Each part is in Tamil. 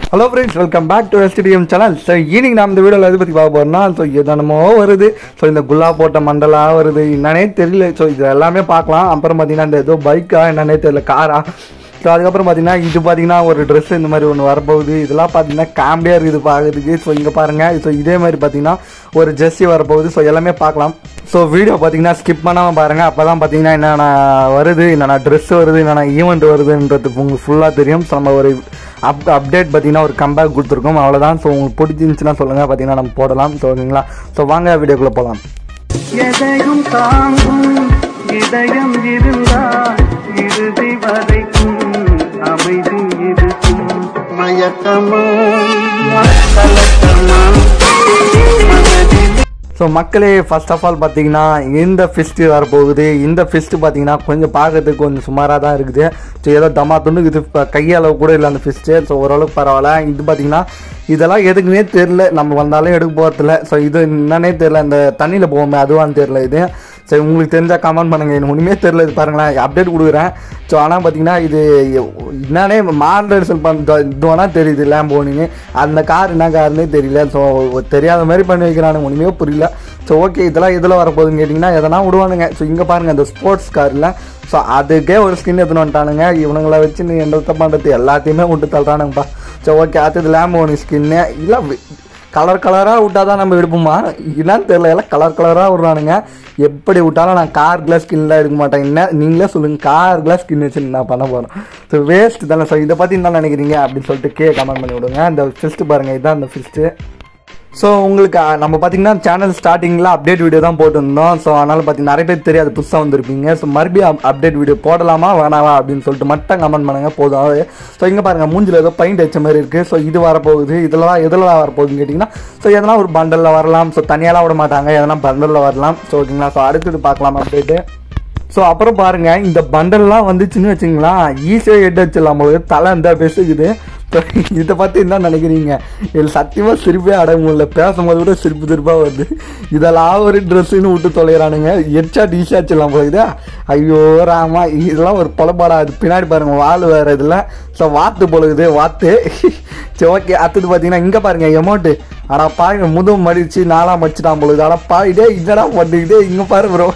hello friends welcome back to STDM channel so இன்னைக்கு நம்ம இந்த வீடியோவில் எதை பற்றி பார்க்க போகிறோம்னா ஸோ எதனமோ வருது ஸோ இந்த குல்லா போட்ட மண்டலா வருது என்னன்னே தெரியல ஸோ இது எல்லாமே பார்க்கலாம் அப்புறம் பார்த்தீங்கன்னா இந்த ஏதோ பைக்கா என்னன்னே தெரியல காரா ஸோ அதுக்கப்புறம் பார்த்தீங்கன்னா இது பார்த்தீங்கன்னா ஒரு ட்ரெஸ் இந்த மாதிரி ஒன்று வரப்போகுது இதெல்லாம் பார்த்தீங்கன்னா காமெடியாக இருக்குது பார்க்குறதுக்கு ஸோ இங்கே பாருங்கள் ஸோ இதே மாதிரி பார்த்தீங்கன்னா ஒரு ஜெர்சி வரப்போகுது ஸோ எல்லாமே பார்க்கலாம் ஸோ வீடியோ பார்த்தீங்கன்னா ஸ்கிப் பண்ணாமல் பாருங்கள் அப்போ தான் பார்த்தீங்கன்னா என்னென்ன வருது என்னென்ன ட்ரெஸ் வருது என்னென்ன ஈவெண்ட் வருதுன்றது உங்களுக்கு ஃபுல்லாக தெரியும் ஸோ நம்ம ஒரு அப் அப்டேட் பார்த்தீங்கன்னா ஒரு கம்பேக் கொடுத்துருக்கோம் அவ்வளோதான் ஸோ உங்களுக்கு பிடிச்சிருந்துச்சுன்னா சொல்லுங்கள் பார்த்தீங்கன்னா நம்ம போடலாம் ஸோ ஓகேங்களா ஸோ வாங்க வீடியோக்குள்ளே போகலாம் எதையும் தாங்கும் இதயம் இருந்தால் இறுதி வரைக்கும் அமைதி இருக்கும் மயக்கமோ கலக்கமா மனதில் ஸோ மக்களே ஃபர்ஸ்ட் ஆஃப் ஆல் பார்த்தீங்கன்னா இந்த ஃபிஸ்ட்டு வரப்போகுது இந்த ஃபிஸ்ட்டு பார்த்தீங்கன்னா கொஞ்சம் பார்க்கறதுக்கு கொஞ்சம் சுமாராக தான் இருக்குது ஸோ ஏதோ தமா துண்டு இது இப்போ கையளவு கூட இல்லை அந்த ஃபிஸ்ட்டு ஸோ ஓரளவுக்கு பரவாயில்ல இது பார்த்தீங்கன்னா இதெல்லாம் எதுக்குன்னே தெரில நம்ம வந்தாலும் எடுக்க போகிறதில்ல ஸோ இது என்னன்னே தெரில இந்த தண்ணியில் போவோமே அதுவான்னு தெரில இது சரி உங்களுக்கு தெரிஞ்சால் கமெண்ட் பண்ணுங்கள் எனக்கு ஒன்றுமே தெரில இது பாருங்களேன் அப்டேட் கொடுக்குறேன் ஸோ ஆனால் பார்த்தீங்கன்னா இது என்னன்னே மாடல் சொல் பண்ண இது வேணால் தெரியுது லேம்போனின்னு அந்த கார் என்ன காருன்னே தெரியல ஸோ தெரியாத மாதிரி பண்ணி வைக்கிறானுங்க ஒன்றுமே புரியல ஸோ ஓகே இதெல்லாம் இதில் வரப்போகுதுன்னு கேட்டிங்கன்னா எதனா விடுவானுங்க ஸோ இங்கே பாருங்கள் இந்த ஸ்போர்ட்ஸ் காரில் ஸோ அதுக்கே ஒரு ஸ்கின் எடுத்துன்னு வந்துட்டானுங்க இவனுங்களை வச்சு நீ எந்த பண்ணுறது எல்லாத்தையுமே விட்டு தள்ளுறானுங்கப்பா ஸோ ஓகே அடுத்தது லேம்போனி ஸ்கின்னு இல்லை கலர் கலராக விட்டால் தான் நம்ம எடுப்போமா என்னன்னு தெரியல எல்லாம் கலர் கலராக விட்றானுங்க எப்படி விட்டாலும் நான் கார் கிளாஸ் ஸ்கின்லாம் எடுக்க மாட்டேன் என்ன நீங்களே சொல்லுங்கள் கார் கிளாஸ் ஸ்கின் வச்சு நான் பண்ண போகிறேன் ஸோ வேஸ்ட் தானே ஸோ இதை பற்றி என்ன நினைக்கிறீங்க அப்படின்னு சொல்லிட்டு கே கமெண்ட் பண்ணி விடுங்க இந்த ஃபிஸ்ட்டு பாருங்கள் இதுதான் இந்த ஃபிஸ்ட்டு ஸோ உங்களுக்கு அஹ், நம்ம பார்த்தீங்கன்னா சேனல் ஸ்டார்டிங்கில் அப்டேட் வீடியோ தான் போட்டிருந்தோம் ஸோ அதனால் பார்த்தீங்கன்னா நிறைய பேர் தெரியாது புதுசாக வந்திருப்பீங்க ஸோ மறுபடியும் அப்டேட் வீடியோ போடலாமா வேணாவா அப்படின்னு சொல்லிட்டு மட்டும் கமெண்ட் பண்ணுங்கள் போதும் ஸோ இங்கே பாருங்கள் மூஞ்சில் ஏதோ பெயிண்ட் வச்ச மாதிரி இருக்குது ஸோ இது வரப்போகுது இதெல்லாம் எதில் வரப்போகுதுன்னு கேட்டிங்கன்னா ஸோ எதனா ஒரு பண்டலில் வரலாம் ஸோ தனியாலாம் விட மாட்டாங்க எதனா பண்டலில் வரலாம் ஸோ ஓகேங்களா ஸோ அடுத்தது பார்க்கலாம் அப்டேட்டு ஸோ அப்புறம் பாருங்க இந்த பண்டல்லாம் வந்துச்சுன்னு வச்சுங்களா ஈஸியாக எட்டு வச்சிடலாம் போது தலை இந்த பேசுக்குது ஸோ இதை பற்றி என்ன நினைக்கிறீங்க இது சத்தியமாக சிரிப்பே அடைய முடியல பேசும்போது கூட சிரிப்பு சிரிப்பாக வருது இதெல்லாம் ஒரு ட்ரெஸ்ஸுன்னு விட்டு தொலைகிறானுங்க ஹெட்ஷாட் ஈஸியாக வச்சிடலாம் போகுது ஐயோ ராமா இதெல்லாம் ஒரு பொலப்பாடா அது பின்னாடி பாருங்க வால் வேறு இதில் ஸோ வாத்து பொழுகுது வாத்து சரி ஓகே அடுத்தது பார்த்தீங்கன்னா இங்கே பாருங்க எமௌண்ட்டு ஆனால் பாருங்க முதுகு மடிச்சு நாலாம் மடிச்சுட்டான் பொழுது ஆனால் பாயிட்டே இதடா பண்ணிக்கிட்டே இங்கே பாரு ப்ரோ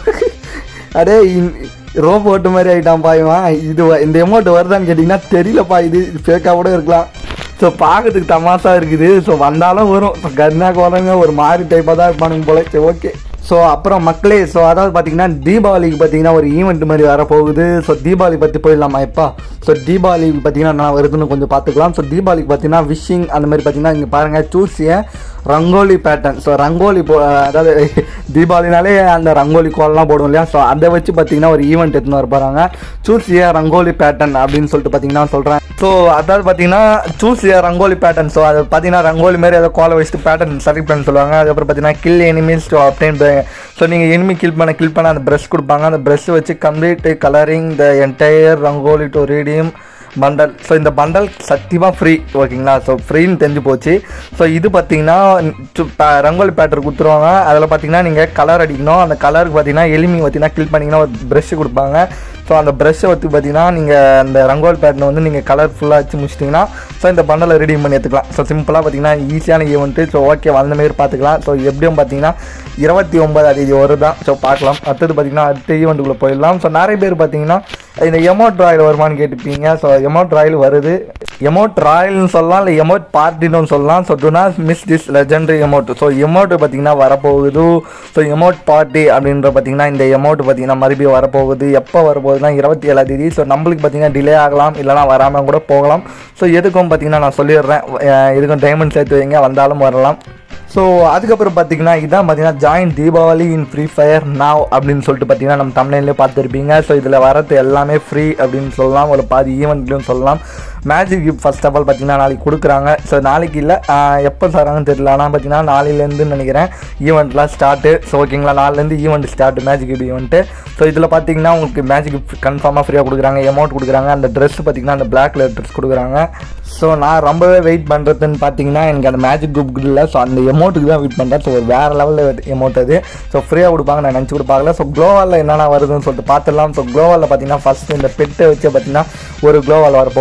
அடே ரோபோட்டு மாதிரி ஆகிட்டான் பாய்வான் இது வ- இந்த எமௌண்ட் வருதான்னு கேட்டிங்கன்னா தெரியலப்பா இது ஃபேக்காக கூட இருக்கலாம் ஸோ பார்க்கறதுக்கு தமாசா இருக்குது ஸோ வந்தாலும் வரும் ஸோ கர்னா கோலங்க ஒரு மாதிரி டைப்பாக தான் இருப்பானுங்க போல சரி ஓகே ஸோ அப்புறம் மக்களே ஸோ அதாவது பார்த்தீங்கன்னா தீபாவளிக்கு பார்த்தீங்கன்னா ஒரு ஈவெண்ட் மாதிரி வரப்போகுது ஸோ தீபாவளி பற்றி போயிடலாமா இப்போ ஸோ தீபாவளிக்கு பார்த்தீங்கன்னா நான் வருதுன்னு கொஞ்சம் பார்த்துக்கலாம் ஸோ தீபாவளிக்கு பார்த்தீங்கன்னா விஷிங் அந்த மாதிரி பார்த்தீங்கன்னா இங்கே பாருங்கள் சூஸிய ரங்கோலி பேட்டர்ன் ஸோ ரங்கோலி போ அதாவது தீபாவளினாலே அந்த ரங்கோலி கோலம்லாம் போடுவோம் இல்லையா ஸோ அதை வச்சு பார்த்தீங்கன்னா ஒரு ஈவெண்ட் எடுத்துன்னு வர போகிறாங்க சூஸிய ரங்கோலி பேட்டர்ன் அப்படின்னு சொல்லிட்டு பார்த்தீங்கன்னா சொல்கிறேன் ஸோ அதாவது பார்த்தீங்கன்னா சூஸிய ரங்கோலி பேட்டர்ன் ஸோ அது பார்த்தீங்கன்னா ரங்கோலி மாதிரி ஏதோ கோலை வச்சுட்டு பேட்டர்ன் செலக்ட் பண்ண சொல்லுவாங்க அதுக்கப்புறம் பார்த்தீங்கன்னா கில் எனிமீஸ் டு அப்படின்ட்டு ஸோ நீங்கள் எனிமி கில் பண்ண கில் பண்ண அந்த ப்ரஷ் கொடுப்பாங்க அந்த ப்ரஷ் வச்சு complete colouring the entire rangoli to ரீடியம் பண்டல் ஸோ இந்த பண்டல் சத்தியமாக ஃப்ரீ ஓகேங்களா ஸோ ஃப்ரீன்னு தெரிஞ்சு போச்சு ஸோ இது பார்த்தீங்கன்னா சு- ப- ரங்கோலி பேட்டர் கொடுத்துருவாங்க அதில் பார்த்தீங்கன்னா நீங்கள் கலர் அடிக்கணும் அந்த கலருக்கு பார்த்தீங்கன்னா எலிமி பார்த்தீங்கன்னா கில் பண்ணிங்கன்னா ஒரு ப்ரஷ் கொடுப்பாங்க ஸோ அந்த ப்ரஷ்ஷை வச்சு பார்த்தீங்கன்னா நீங்கள் அந்த ரங்கோலி பேட்டர்னை வந்து நீங்கள் கலர் ஃபுல்லாக வச்சு முடிச்சிட்டிங்கன்னா ஸோ இந்த பண்டலை ரெடி பண்ணி எடுத்துக்கலாம் ஸோ சிம்பிளாக பார்த்தீங்கன்னா ஈஸியான ஈவெண்ட்டு ஸோ ஓகே வந்த மாரி பார்த்துக்கலாம் ஸோ எப்படியும் பார்த்தீங்கன்னா இருபத்தி ஒன்பதாம் தேதி வருதான் ஸோ பார்க்கலாம் அடுத்தது பார்த்தீங்கன்னா அடுத்த ஈவெண்ட்டுக்குள்ளே போயிடலாம் ஸோ நிறைய பேர் பார்த்தீங்கன்னா இந்த எமௌண்ட் ராயல் வருமான்னு கேட்டுப்பீங்க ஸோ எமௌண்ட் ராயல் வருது எமௌண்ட் ராயல்னு சொல்லலாம் இல்லை எமௌண்ட் பார்ட்டின்னு சொல்லலாம் so do not miss this legendary emote so emote பார்த்தீங்கன்னா வரப்போகுது ஸோ எமௌண்ட் பார்ட்டி அப்படின்ற பார்த்தீங்கன்னா இந்த எமௌண்ட் பார்த்தீங்கன்னா மறுபடியும் வரப்போகுது எப்போ வரப்போகுதுன்னா இருபத்தி ஏழாம் தேதி ஸோ நம்மளுக்கு பார்த்தீங்கன்னா டிலே ஆகலாம் இல்லைனா வராமல் கூட போகலாம் ஸோ எதுக்கும் பார்த்தீங்கன்னா நான் சொல்லிடுறேன் அஹ் எதுக்கும் டைமண்ட் சேர்த்து வைங்க வந்தாலும் வரலாம் ஸோ அதுக்கப்புறம் பார்த்தீங்கன்னா இதான் பார்த்தீங்கன்னா join Diwali in Free Fire now அப்படின்னு சொல்லிட்டு பார்த்தீங்கன்னா நம்ம தமிழ்லேயே பார்த்துருப்பீங்க ஸோ இதில் வரது எல்லாமே ஃப்ரீ அப்படின்னு சொல்லலாம் ஒரு பாதி ஈவெண்ட்லையும் சொல்லலாம் magic gift first of all பார்த்தீங்கன்னா நாளைக்கு கொடுக்குறாங்க ஸோ நாளைக்கு இல்லை எப்போ தராங்கன்னு தெரியல ஆனால் பார்த்தீங்கன்னா நாளையிலேருந்து நினைக்கிறேன் ஈவெண்ட்லாம் ஸ்டார்ட்டு ஸோ ஓகேங்களா நாலுலேருந்து event start magic gift event so இதில் பார்த்தீங்கன்னா உங்களுக்கு மேஜிக் கிஃப்ட் கன்ஃபார்மாக ஃப்ரீயாக கொடுக்குறாங்க அமௌண்ட் கொடுக்குறாங்க அந்த ட்ரெஸ் பார்த்தீங்கன்னா அந்த பிளாக் கலர் ட்ரெஸ் கொடுக்குறாங்க ஸோ நான் ரொம்பவே வெயிட் பண்ணுறதுன்னு பார்த்தீங்கன்னா எனக்கு அந்த மேஜிக் குரூப் இல்லை ஸோ அந்த எமௌண்ட்டுக்கு தான் வெயிட் பண்ணுறேன் ஸோ ஒரு வேறு லெவலில் எமௌண்ட் அது ஸோ ஃப்ரீயாக கொடுப்பாங்க நான் நினச்சி கூட பார்க்கல ஸோ க்ளோவாலில் என்னென்ன வருதுன்னு சொல்லிட்டு பார்த்துடலாம் ஸோ க்ளோவாலில் பார்த்தீங்கன்னா ஃபஸ்ட்டு இந்த பெட்டை வச்சு பார்த்தீங்கன்னா ஒரு க்ளோவால் வரப்போகுது அதுக்கு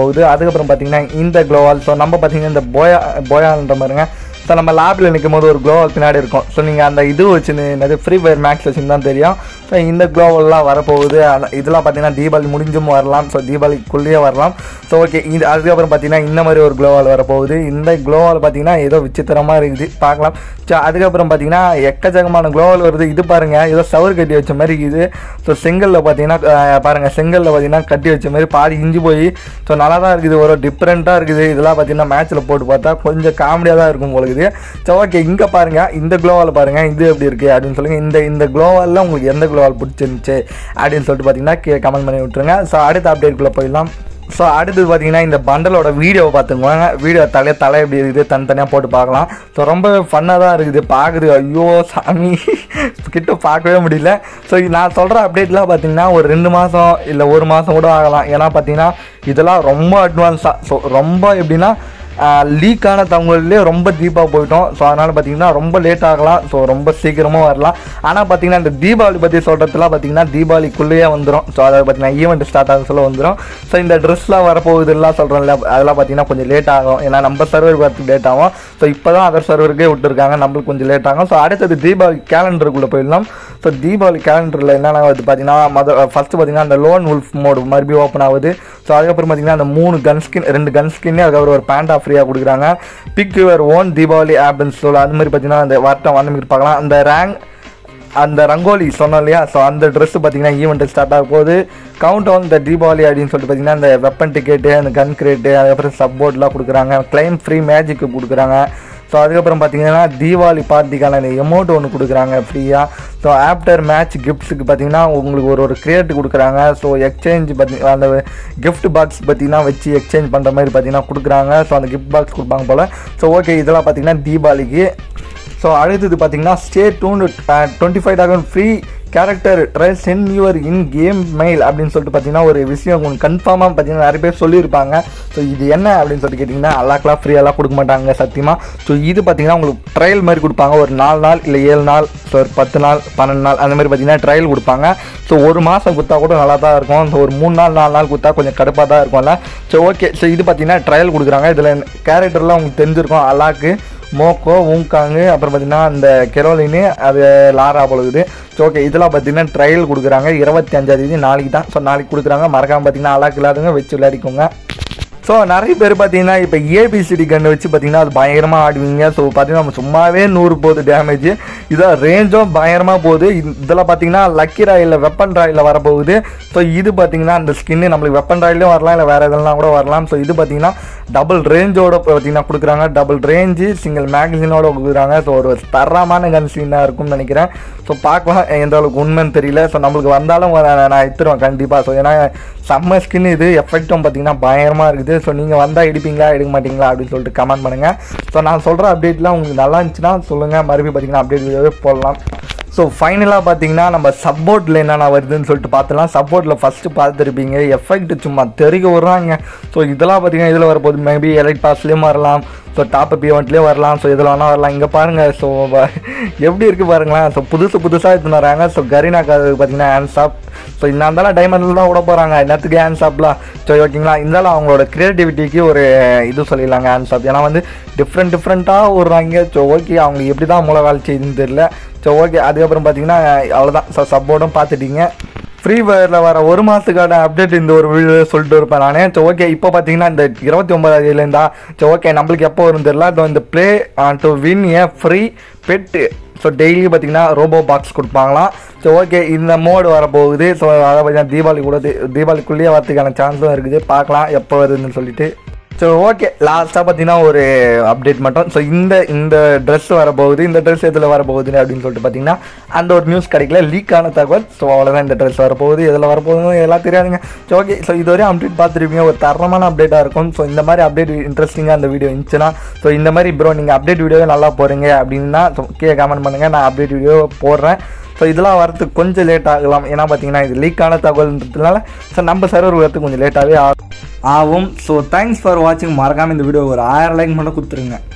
அதுக்கப்புறம் பார்த்தீங்கன்னா இந்த க்ளோவால் ஸோ நம்ம பார்த்தீங்கன்னா இந்த போயா போயான்ற மாதிரிங்க ஸோ நம்ம லேபில் நிற்கும் போது ஒரு க்ளோவால் பின்னாடி இருக்கும் ஸோ நீங்கள் அந்த இது வச்சு என்னது ஃப்ரீ ஃபயர் மேக்ஸ் வச்சுன்னு தான் தெரியும் ஸோ இந்த க்ளோவெல்லாம் வரப்போகுது அந்த இதெல்லாம் பார்த்தீங்கன்னா தீபாவளி முடிஞ்சும் வரலாம் ஸோ தீபாவளிக்குள்ளேயே வரலாம் ஸோ ஓகே இது அதுக்கப்புறம் பார்த்தீங்கன்னா இந்த மாதிரி ஒரு க்ளோவால் வரப்போகுது இந்த க்ளோவால் பார்த்தீங்கன்னா ஏதோ விசித்திரமாக இருக்குது பார்க்கலாம் ஸோ அதுக்கப்புறம் பார்த்தீங்கன்னா எக்கச்சக்கமான க்ளோவால் வருது இது பாருங்கள் ஏதோ சவர் கட்டி வச்ச மாதிரி இருக்குது ஸோ செங்கல்ல பார்த்தீங்கன்னா அஹ், பாருங்க செங்கல்ல பார்த்தீங்கன்னா கட்டி வச்ச மாதிரி பாதி இஞ்சி போய் ஸோ நல்லா தான் இருக்குது ஒரு டிஃப்ரெண்ட்டாக இருக்குது இதெல்லாம் பார்த்தீங்கன்னா மேட்ச்சில் போட்டு பார்த்தா கொஞ்சம் காமெடியாக தான் இருக்கும் போல இருக்குது ஸோ ஓகே இங்கே பாருங்க இந்த க்ளோவால் பாருங்க இது எப்படி இருக்கு அப்படின்னு சொல்லுங்க இந்த இந்த க்ளோவாலில் உங்களுக்கு எந்த க்ளோவால் பிடிச்சிருந்துச்சு அப்படின்னு சொல்லிட்டு பார்த்தீங்கன்னா கமெண்ட் பண்ணி விட்டுருங்க ஸோ அடுத்த அப்டேட்குள்ளே போயிடலாம் ஸோ அடுத்தது பார்த்தீங்கன்னா இந்த பண்டலோட வீடியோவை பார்த்துக்குவாங்க வீடியோ தலை தலை எப்படி இருக்குது தனித்தனியாக போட்டு பார்க்கலாம் ஸோ ரொம்ப ஃபன்னாக தான் இருக்குது பார்க்குது ஐயோ சாமி கிட்ட பார்க்கவே முடியல ஸோ நான் சொல்கிற அப்டேட்லாம் பார்த்தீங்கன்னா ஒரு ரெண்டு மாதம் இல்லை ஒரு மாதம் கூட ஆகலாம் ஏன்னா பார்த்தீங்கன்னா இதெல்லாம் ரொம்ப அட்வான்ஸாக ஸோ ரொம்ப எப்படின்னா லீக்கான தகவல்லே ரொம்ப டீப்பாக போயிட்டோம் ஸோ அதனால் பார்த்தீங்கன்னா ரொம்ப லேட் ஆகலாம் ஸோ ரொம்ப சீக்கிரமாக வரலாம் ஆனால் பார்த்தீங்கன்னா இந்த தீபாவளி பற்றி சொல்கிறதுலாம் பார்த்தீங்கன்னா தீபாவளிக்குள்ளேயே வந்துடும் ஸோ அதை பார்த்தீங்கன்னா ஈவெண்ட் ஸ்டார்ட் ஆக சொல்ல வந்துடும் ஸோ இந்த ட்ரெஸ்லாம் வரப்போகுது எல்லாம் சொல்கிறோம்ல அதெல்லாம் பார்த்தீங்கன்னா கொஞ்சம் லேட் ஆகும் ஏன்னா நம்ம சர்வர் பார்த்து லேட் ஆகும் ஸோ இப்போ தான் அதர் சர்வருக்கே விட்டுருக்காங்க நம்மளுக்கு கொஞ்சம் லேட் ஆகும் ஸோ அடுத்தது தீபாவளி கேலண்டருக்குள்ளே போயிடலாம் ஸோ தீபாவளி கேலண்டரில் என்னென்ன வருது பார்த்தீங்கன்னா மொதல் ஃபஸ்ட்டு பார்த்தீங்கன்னா அந்த லோன் உல்ஃப் மோடு மறுபடியும் ஓப்பன் ஆகுது ஸோ அதுக்கப்புறம் பார்த்தீங்கன்னா அந்த மூணு கன் ஸ்கின் ரெண்டு கன் ஸ்கின்னு அதுக்கப்புறம் ஒரு பேண்டா ஃப்ரீயாக கொடுக்குறாங்க பிக் யுவர் ஓன் தீபாவளி ஆப்னு சொல்ல அது மாதிரி பார்த்தீங்கன்னா அந்த வட்டம் அந்த மாதிரி பார்க்கலாம் அந்த ரேங்க் அந்த ரங்கோலி சொன்னோம் இல்லையா ஸோ அந்த ட்ரெஸ் பார்த்தீங்கன்னா ஈவெண்ட் ஸ்டார்ட் ஆக போகுது கவுண்ட் ஆன் த தீபாவளி அப்படின்னு சொல்லிட்டு பார்த்தீங்கன்னா அந்த வெப்பன் டிக்கெட்டு அந்த கன் கிரேட்டு அதுக்கப்புறம் சப்போர்ட்லாம் கொடுக்குறாங்க கிளைம் ஃப்ரீ மேஜிக்கு கொடுக்குறாங்க ஸோ அதுக்கப்புறம் பார்த்தீங்கன்னா தீபாவளி பார்ட்டிக்கான இந்த எமௌண்ட் ஒன்று கொடுக்குறாங்க ஃப்ரீயாக ஸோ ஆஃப்டர் மேட்ச் கிஃப்ட்ஸுக்கு பார்த்தீங்கன்னா உங்களுக்கு ஒரு ஒரு கிரியேட் கொடுக்குறாங்க ஸோ எக்ஸ்சேஞ்ச் பற்றி அந்த gift பாக்ஸ் பார்த்தீங்கன்னா வச்சு எக்ஸ்சேஞ்ச் பண்ணுற மாதிரி பார்த்தீங்கன்னா கொடுக்குறாங்க ஸோ அந்த gift பாக்ஸ் கொடுப்பாங்க போல் ஸோ ஓகே இதெல்லாம் பார்த்தீங்கன்னா தீபாவளிக்கு ஸோ அடுத்தது பார்த்தீங்கன்னா stay tuned twenty five thousand free character try sent your in game mail அப்படின்னு சொல்லிட்டு பார்த்தீங்கன்னா ஒரு விஷயம் உங்களுக்கு கன்ஃபார்மாக பார்த்தீங்கன்னா நிறைய பேர் சொல்லியிருப்பாங்க ஸோ இது என்ன அப்படின்னு சொல்லிட்டு கேட்டிங்கன்னா அல்லாக்கெலாம் ஃப்ரீயெல்லாம் கொடுக்க மாட்டாங்க சத்தியமாக ஸோ இது பார்த்தீங்கன்னா உங்களுக்கு ட்ரையல் மாதிரி கொடுப்பாங்க ஒரு நாலு நாள் இல்லை ஏழு நாள் ஸோ ஒரு பத்து நாள் பன்னெண்டு நாள் அந்த மாதிரி பார்த்தீங்கன்னா ட்ரையல் கொடுப்பாங்க ஸோ ஒரு மாதம் கொடுத்தா கூட நல்லா தான் இருக்கும் ஸோ ஒரு மூணு நாள் நாலு நாள் கொடுத்தா கொஞ்சம் கடுப்பாக தான் இருக்கும்ல ஸோ ஓகே ஸோ இது பார்த்தீங்கன்னா ட்ரையல் கொடுக்குறாங்க இதில் கேரக்டர்லாம் உங்களுக்கு தெரிஞ்சிருக்கும் அலாக்கு மோக்கோ ஊங்காங்கு அப்புறம் பார்த்தீங்கன்னா அந்த கெரோலினு அது லாரா பொழுது ஸோ ஓகே இதெல்லாம் பார்த்தீங்கன்னா ட்ரையல் கொடுக்குறாங்க இருபத்தி அஞ்சாந்தேதி நாளைக்கு தான் ஸோ நாளைக்கு கொடுக்குறாங்க மறக்காம பார்த்தீங்கன்னா அலாக்கு இல்லாதவங்க வச்சு விளையாடிக்கோங்க ஸோ நிறைய பேர் பார்த்தீங்கன்னா இப்போ ஏபிசிடி கன்று வச்சு பார்த்தீங்கன்னா அது பயங்கரமாக ஆடுவீங்க ஸோ பார்த்தீங்கன்னா நம்ம சும்மாவே நூறு போகுது டேமேஜ் இதான் ரேஞ்சும் பயங்கரமாக போகுது இது- இதெல்லாம் பார்த்தீங்கன்னா லக்கி ராயில் வெப்பன் ராயில் வரப்போகுது ஸோ இது பார்த்தீங்கன்னா அந்த ஸ்கின்னு நம்மளுக்கு வெப்பன் ராயிலையும் வரலாம் இல்லை வேறு எதெல்லாம் கூட வரலாம் ஸோ இது பார்த்தீங்கன்னா டபுள் ரேஞ்சோட பார்த்தீங்கன்னா கொடுக்குறாங்க டபுள் ரேஞ்சு சிங்கிள் மேகசினோட கொடுக்குறாங்க ஸோ ஒரு தரமான கன் சீனாக இருக்கும்னு நினைக்கிறேன் ஸோ பார்க்கலாம் எந்த அளவுக்கு உண்மைன்னு தெரியல ஸோ நம்மளுக்கு வந்தாலும் வ- நான் எடுத்துருவேன் கண்டிப்பாக ஸோ ஏன்னா செம்ம ஸ்கின் இது எஃபெக்ட்டும் பார்த்தீங்கன்னா பயங்கரமாக இருக்குது ஸோ நீங்கள் வந்தால் எடுப்பீங்களா எடுக்க மாட்டீங்களா அப்படின்னு சொல்லிட்டு கமெண்ட் பண்ணுங்கள் ஸோ நான் சொல்கிற அப்டேட்லாம் உங்களுக்கு நல்லா இருந்துச்சுன்னா சொல்லுங்கள் மறுபடியும் பார்த்தீங்கன்னா அப்டேட் வீடியோவே போடலாம் ஸோ ஃபைனலாக பார்த்தீங்கன்னா நம்ம சப்போர்ட்டில் என்னென்ன வருதுன்னு சொல்லிட்டு பார்த்துலாம் சப்போர்ட்டில் ஃபஸ்ட்டு பார்த்துருப்பீங்க எஃபெக்ட் சும்மா தெருக விட்றாங்க ஸோ இதெல்லாம் பார்த்தீங்கன்னா இதில் வரப்போகுது மேபி எலைட் பாஸ்லேயும் வரலாம் ஸோ டாப் அப் ஈவெண்ட்லேயும் வரலாம் ஸோ இதில் வேணால் வரலாம் இங்கே பாருங்கள் ஸோ எப்படி இருக்குது பாருங்களேன் ஸோ புதுசு புதுசாக எடுத்துன்னு வராங்க ஸோ கரீனாக்கு அது பார்த்தீங்கன்னா ஹேண்ட் ஷாப் ஸோ இந்த இருந்தாலும் டைமண்டில் தான் விட போகிறாங்க என்னத்துக்கு ஹேண்ட் ஷாப்லாம் சரி ஓகேங்களா இருந்தாலும் அவங்களோட க்ரியேட்டிவிட்டிக்கு ஒரு இது சொல்லிடலாங்க ஹேண்ட் ஷாப் ஏன்னா வந்து டிஃப்ரெண்ட் டிஃப்ரெண்ட்டாக விட்றாங்க ஸோ ஓகே அவங்க எப்படி தான் மூளை வேலை செய்யுதுன்னு தெரியல ஸோ ஓகே அதுக்கப்புறம் பார்த்தீங்கன்னா அவ்வளோதான் ஸோ சப்போர்ட்டும் பார்த்துட்டீங்க ஃப்ரீ ஃபயரில் வர ஒரு மாதத்துக்கான அப்டேட் இந்த ஒரு வீடியோ சொல்லிட்டு இருப்பேன் நான் ஸோ ஓகே இப்போ பார்த்தீங்கன்னா இந்த இருபத்தி ஒன்பதாம் தேதியிலேருந்தா ஸோ ஓகே நம்மளுக்கு எப்போ வரும் தெரியல இதோ இந்த play to win a free pet so daily பார்த்தீங்கன்னா ரோபோ பாக்ஸ் கொடுப்பாங்களாம் ஸோ ஓகே இந்த மோடு வரப்போகுது ஸோ அதை பார்த்தீங்கன்னா தீபாவளி கூட தீ- தீபாவளிக்குள்ளேயே வரதுக்கான சான்ஸும் இருக்குது பார்க்கலாம் எப்போ வருதுன்னு சொல்லிட்டு ஸோ ஓகே லாஸ்ட்டாக பார்த்தீங்கன்னா ஒரு அப்டேட் மட்டும் ஸோ இந்த இந்த ட்ரெஸ் வரப்போகுது இந்த ட்ரெஸ் எதில் வரப்போகுது அப்படின்னு சொல்லிட்டு பார்த்தீங்கன்னா அந்த ஒரு நியூஸ் கிடைக்கல லீக் ஆன தகவல் ஸோ அவ்வளோதான் இந்த ட்ரெஸ் வரப்போகுது எதில் வரப்போகுதுன்னு எல்லாம் தெரியாதுங்க ஸோ ஓகே ஸோ இதுவரையும் அப்டேட் பார்த்துருப்பீங்க ஒரு தரமான அப்டேட்டாக இருக்கும் ஸோ இந்த மாதிரி அப்டேட் இன்ட்ரெஸ்டிங்காக அந்த வீடியோ இருந்துச்சுன்னா ஸோ இந்த மாதிரி ப்ரோ நீங்கள் அப்டேட் வீடியோவே நல்லா போகிறீங்க அப்படின்னா ஸோ கீழே கமெண்ட் பண்ணுங்கள் நான் அப்டேட் வீடியோ போடுறேன் ஸோ இதெல்லாம் வரதுக்கு கொஞ்சம் லேட் ஆகலாம் ஏன்னா பார்த்தீங்கன்னா இது லீக்கான தகவல்ன்றதுனால ஸோ நம்ம சர்வர் வரதுக்கு கொஞ்சம் லேட்டாகவே ஆகும் ஆகும் ஸோ தேங்க்ஸ் ஃபார் வாட்சிங் மறக்காமல் இந்த வீடியோ ஒரு ஆயிரம் லைக் மட்டும் கொடுத்துருங்க